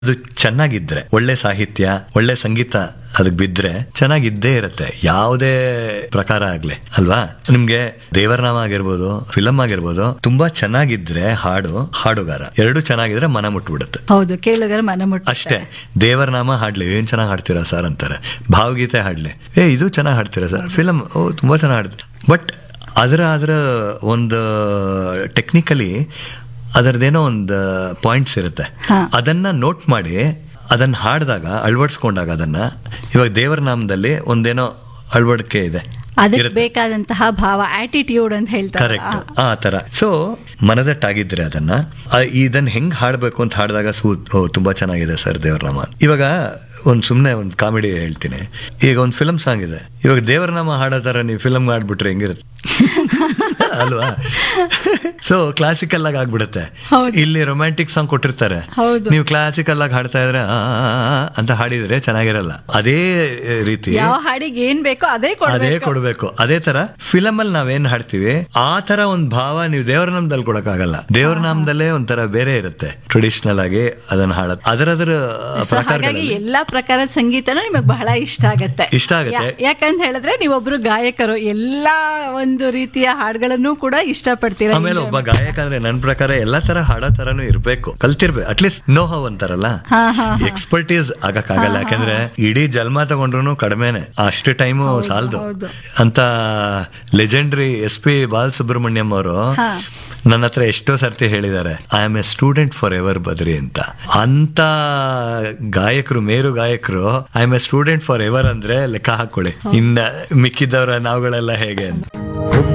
ಅದು ಚೆನ್ನಾಗಿದ್ರೆ ಒಳ್ಳೆ ಸಾಹಿತ್ಯ ಒಳ್ಳೆ ಸಂಗೀತ ಅದಕ್ಕೆ ಬಿದ್ರೆ ಚೆನ್ನಾಗಿದ್ದೇ ಇರುತ್ತೆ ಯಾವುದೇ ಪ್ರಕಾರ ಆಗ್ಲಿ ಅಲ್ವಾ ನಿಮ್ಗೆ ದೇವರನಾಮ ಆಗಿರ್ಬೋದು ಫಿಲಮ್ ಆಗಿರ್ಬೋದು ತುಂಬಾ ಚೆನ್ನಾಗಿದ್ರೆ ಹಾಡು ಹಾಡುಗಾರ ಎರಡು ಚೆನ್ನಾಗಿದ್ರೆ ಮನ ಮುಟ್ಬಿಡುತ್ತೆ ಹೌದು ಕೇಳುಗರ ಮನ ಮುಟ್ಟ ಅಷ್ಟೇ ದೇವರನಾಮ ಹಾಡ್ಲಿ ಏನ್ ಚೆನ್ನಾಗಿ ಹಾಡ್ತೀರಾ ಸರ್ ಅಂತಾರೆ ಭಾವಗೀತೆ ಹಾಡ್ಲಿ ಏ ಇದು ಚೆನ್ನಾಗಿ ಹಾಡ್ತೀರಾ ಸರ್ ಫಿಲಮ್ ಓ ತುಂಬಾ ಚೆನ್ನಾಗಿ ಹಾಡ್ತೀರಾ ಬಟ್ ಅದರ ಅದರ ಒಂದು ಟೆಕ್ನಿಕಲಿ ಅದರದೇನೋ ಒಂದು ಪಾಯಿಂಟ್ಸ್ ಇರುತ್ತೆ ಹಾ. ಅದನ್ನ ನೋಟ್ ಮಾಡಿ ಅದನ್ನ ಹಾಡಿದಾಗ ಅಳವಡಿಸ್ಕೊಂಡಾಗ ಅದನ್ನ ಇವಾಗ ದೇವರ ನಾಮದಲ್ಲಿ ಒಂದೇನೋ ಅಳವಡಿಕೆ ಇದೆ ಅದಕ್ಕೆ ಇರುತ್ತೆ. ಬೇಕಾದಂತಹ ಭಾವ ಆಟಿಟ್ಯೂಡ್ ಅಂತ ಹೇಳ್ತಾರೆ ಕರೆಕ್ಟ್ ಆ ತರ ಸೊ ಮನದಟ್ಟಾಗಿದ್ರೆ ಅದನ್ನ ಆ, ಇದನ್ನ ಹೆಂಗ್ ಹಾಡ್ಬೇಕು ಅಂತ ಹಾಡಿದಾಗ ಸೂ ಓ ತುಂಬಾ ಚೆನ್ನಾಗಿದೆ ಸರ್ ದೇವರನಾಮ ಇವಾಗ ಒಂದ್ ಸುಮ್ನೆ ಒಂದ್ ಕಾಮಿಡಿ ಹೇಳ್ತೀನಿ ಈಗ ಒಂದ್ ಫಿಲಮ್ ಸಾಂಗ್ ಇದೆ ಇವಾಗ ದೇವರನಾಮ ಹಾಡೋ ತರ ನೀವು ಫಿಲಮ್ ಹಾಡ್ಬಿಟ್ರೆ ಹೆಂಗಿರುತ್ತೆ ಅಲ್ವಾ ಸೊ ಕ್ಲಾಸಿಕಲ್ ಆಗಿ ಆಗ್ಬಿಡುತ್ತೆ ಹೌದು. ಇಲ್ಲಿ ರೊಮ್ಯಾಂಟಿಕ್ ಸಾಂಗ್ ಕೊಟ್ಟಿರ್ತಾರೆ ಹೌದು. ನೀವು ಕ್ಲಾಸಿಕಲ್ ಆಗಿ ಹಾಡ್ತಾ ಇದ್ರೆ ಆ, ಆ, ಆ ಅಂತ ಹಾಡಿದ್ರೆ ಚೆನ್ನಾಗಿರಲ್ಲ ಅದೇ ರೀತಿ ಯಾವ ಹಾಡಿಗೆ ಏನ್ ಬೇಕೋ ಅದೇ ಅದೇ ಕೊಡ್ಬೇಕು ಕೊಡ್ಬೇಕು ಅದೇ ತರ ಫಿಲಮ್ ಅಲ್ಲಿ ನಾವೇನ್ ಹಾಡ್ತೀವಿ ಆ ತರ ಒಂದ್ ಭಾವ ನೀವು ದೇವರ ನಾಮದಲ್ಲಿ ಕೊಡಕ್ಕಾಗಲ್ಲ ದೇವರ ನಾಮದಲ್ಲೇ ಒಂಥರ ಬೇರೆ ಇರುತ್ತೆ ಟ್ರೆಡಿಷನಲ್ ಆಗಿ ಅದನ್ನ ಹಾಡ ಅದರದ್ರ ಸೊ ಹಾಗಾಗಿ ಪ್ರಕಾರಗಳಲ್ಲಿ ಎಲ್ಲಾ ಪ್ರಕಾರದ ಸಂಗೀತನೂ ನಿಮಗೆ ಬಹಳ ಇಷ್ಟ ಆಗತ್ತೆ ಇಷ್ಟ ಆಗತ್ತೆ. ಯಾ- ಯಾಕಂತ ಹೇಳಿದ್ರೆ ನೀವೊಬ್ರು ಗಾಯಕರು ಎಲ್ಲಾ ಒಂದು ರೀತಿಯ ಹಾಡುಗಳನ್ನು ಕೂಡ ಇಷ್ಟಪಡ್ತೀರಾ ಆಮೇಲೆ ಒಬ್ಬ ಗಾಯಕ ಅಂದ್ರೆ ನನ್ ಪ್ರಕಾರ ಎಲ್ಲಾ ತರ ಹಾಡೋ ತರನು ಇರ್ಬೇಕು ಕಲ್ತಿರ್ಬೇಕು ಅಟ್ಲೀಸ್ಟ್ ನೋ ಹವ್ ಅಂತಾರಲ್ಲ ಹಾ, ಹಾ, ಎಕ್ಸ್ಪರ್ಟೀಸ್ ಆಗಕ್ಕಾಗಲ್ಲ ಯಾಕಂದ್ರೆ ಇಡೀ ಜನ್ಮ ತಗೊಂಡ್ರು ಕಡಿಮೆನೆ ಅಷ್ಟು ಟೈಮು ಸಾಲದು ಹೌದು. ಅಂತ ಲೆಜೆಂಡ್ರಿ ಎಸ್ ಪಿ ಬಾಲಸುಬ್ರಹ್ಮಣ್ಯಂ ಅವರು ಹಾ. ನನ್ನ ಹತ್ರ ಎಷ್ಟೋ ಸರ್ತಿ ಹೇಳಿದ್ದಾರೆ I am a student forever Badri ಅಂತ ಅಂತ ಗಾಯಕರು ಮೇರು ಗಾಯಕರು I am a student forever ಅಂದ್ರೆ ಲೆಕ್ಕ ಹಾಕೊಳ್ಳಿ ಇನ್ನ ಮಿಕ್ಕಿದವರ ನಾವುಗಳೆಲ್ಲ ಹೇಗೆ ಅಂತ